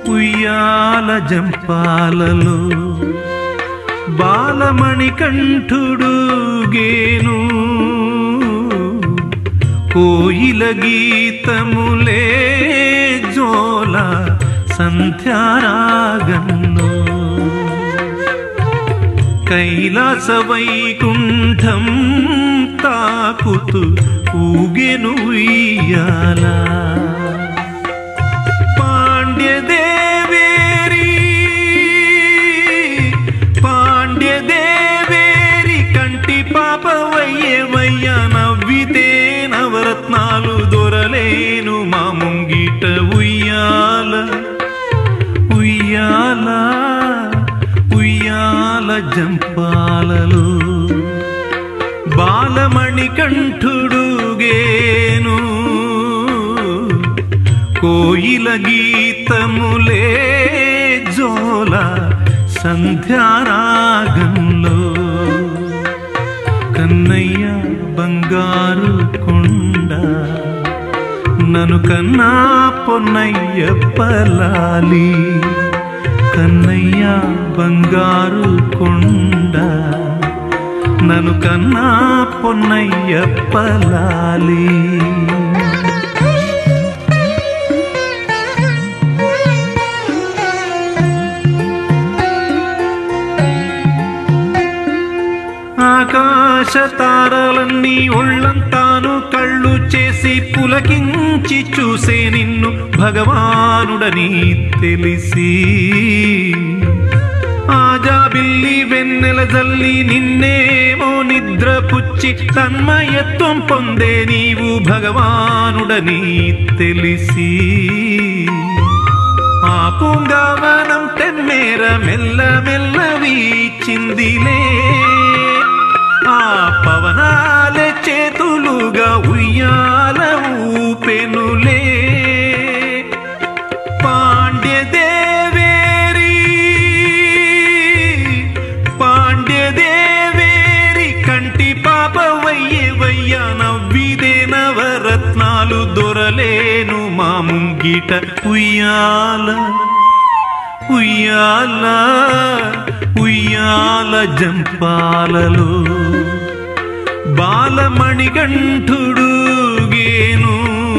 ఉయ్యాల జంపాలలో బాలమణి కంఠుడు గేను కోయిల గీతములే జోల సంధ్యారాగంలో కైలాస వైకుంఠం తాకుతూ ఊగెను ఉయ్యాల పాండ్యదేవేరి పాండ్యదేవేరి కంటి పాపవయ్యవయ్య నవ్వితే నవరత్నాలు దొరలేను మా ముంగిట ఉయ్యాల ఉయ్యాల ఉయ్యాల జంపాలలో బాలమణి కంఠుడు గేను కోయిల గీతములే జోల సంధ్యారాగంలో కన్నయ్య బంగారు కొండ నన్ను కన్నా పొన్నయ్య పలాలి కన్నయ్య బంగారు కొండ నన్ను కన్నా పొన్నయ్య పలాలి ఆకాశ తారలన్నీ ఒళ్ళంతాను కళ్ళు చేసి పులకించి చూసే నిన్ను భగవానుడని తెలిసి ఆజాబిల్లి వెన్నెల జల్లి నిన్నేమో నిద్ర పుచ్చి తన్మయత్వం పొందే నీవు భగవానుడని తెలిసి ఆ పూంగావనం తెమ్మేర మెల్ల మెల్ల వీచిందిలే ఆ పవనాలే చేతులుగా ఉయ్యాల ఊపెనులే పాండ్యదేవేరి పాండ్యదేవేరి కంటి పాపవయ్యవయ్య నవ్విదే నవరత్నాలు దొరలేను మా ముంగిట ఉయ్యాల ఉయ్యాల ఉయ్యాల జంపాలలో బాలమణికంఠుడు గేను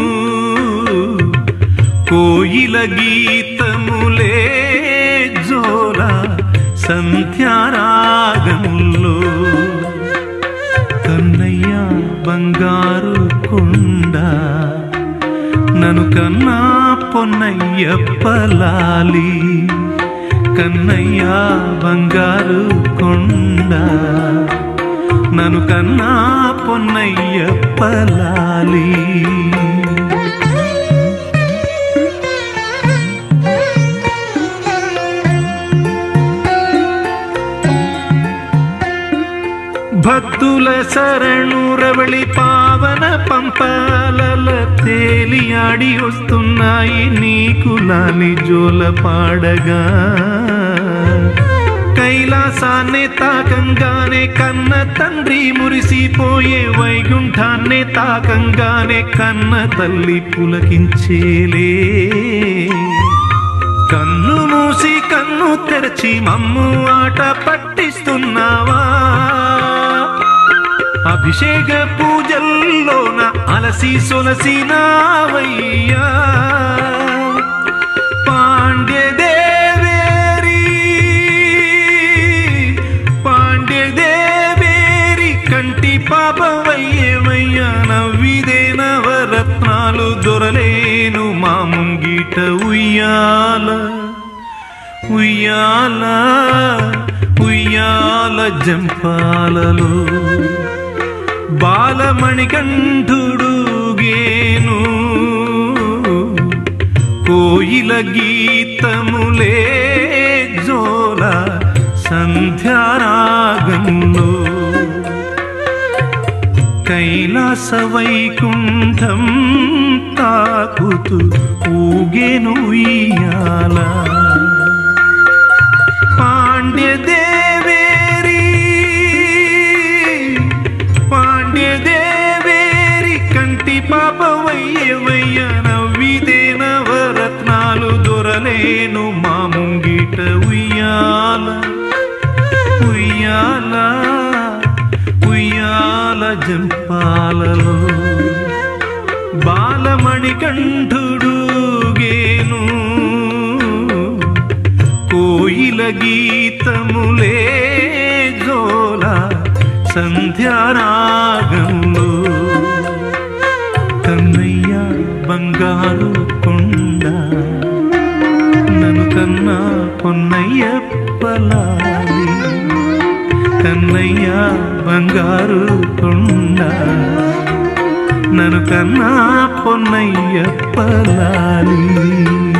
కోయిల గీతములే జోల సంధ్యారాగములో కన్నయ్య బంగారు కొండ నన్ను కన్నా పొన్నయ్య పలాలి కన్నయ్య బంగారు కొండ నన్ను కన్నా పొన్నయ్య పలాలి భక్తుల శరణు రవళి పావన పంపాలల తేలియాడి వస్తున్నాయి నీకు లాలి జోల పాడగా కైలాసాన్నే తాకంగానే కన్న తండ్రి మురిసిపోయే వైకుంఠాన్నే తాకంగానే కన్న తల్లి పులకించేలే కన్ను మూసి కన్ను తెరచి మమ్ము ఆట పట్టిస్తున్నావా అభిషేక పూజల్లోన అలసి సొలసినావయ్యా పాండ్యదేవేరి పాండ్యదేవేరి కంటి పాపవయ్యేవయ్యా నవ్విదే నవరత్నాలు దొరలేను మా ముంగిట ఉయ్యాల ఉయ్యాల ఉయ్యాల జంపాలలో బాలమణికంఠుడు గేను కోయిల గీతములే జోల సంధ్యారాగంలో కైలాస వైకుంఠం తాకుతూ ఊగెను ఉయ్యాల పాండ్యదేవేరి పాండ్యదేవేరి కంటి పాపవయ్యవయ్య నవ్విదే నవరత్నాలు దొరలే నేను మా ముంగిట ఉయ్యాల ఉయ్యాల ఉయ్యాల జంపాలలో బాలమణి కంఠుడు గేను కోయిల గీతములే జోల సంధ్యారాగంలో కన్నయ్య బంగారు కొండ నన్ను కన్నా పొన్నయ్యప్పలాలి కన్నయ్య బంగారు కొండ నన్ను కన్నా పొన్నయ్యప్పలాలి